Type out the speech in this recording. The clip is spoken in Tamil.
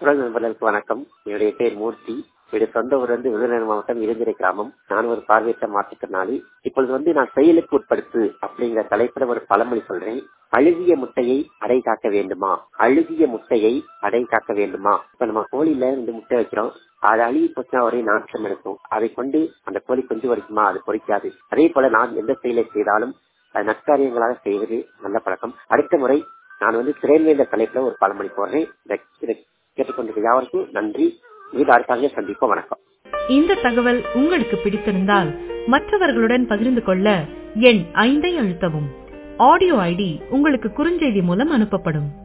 குரல் நண்பர்களுக்கு வணக்கம் என்னுடைய பேர் மூர்த்தி என்னுடைய சொந்த ஊர் வந்து விருதுநகர் மாவட்டம் இருந்திரை கிராமம் நான் ஒரு பார்வையற்ற மாற்றுத்திறனாளி இப்பொழுது வந்து நான் செயலுக்கு உட்படுத்து அப்படிங்கிற தலைப்புல ஒரு பழமொழி சொல்றேன் அழுகிய முட்டையை அடை காக்க வேண்டுமா அழுகிய முட்டையை அடை காக்க வேண்டுமா இப்ப நம்ம கோழியில ரெண்டு முட்டை வைக்கிறோம் அது அழுகி போச்சுன்னா ஒரே நாட்டம் இருக்கும் அதை கொண்டு அந்த கோழி குஞ்சு வரைக்குமா அது பொறிக்காது அதே போல நான் எந்த செயலை செய்தாலும் அது நற்காரியங்களாக செய்வது நல்ல பழக்கம் அடுத்த முறை நான் வந்து திரைவேந்த தலைப்புல ஒரு பழமொழி போடுறேன் இதை இதை கேட்டுக்கொண்டிருக்க யாருக்கும் நன்றி மீது அடுத்தாங்க சந்திப்போம் வணக்கம் இந்த தகவல் உங்களுக்கு பிடித்திருந்தால் மற்றவர்களுடன் பகிர்ந்து கொள்ள எண் ஐந்தை அழுத்தவும் ஆடியோ ஐடி உங்களுக்கு குறுஞ்செய்தி மூலம் அனுப்பப்படும்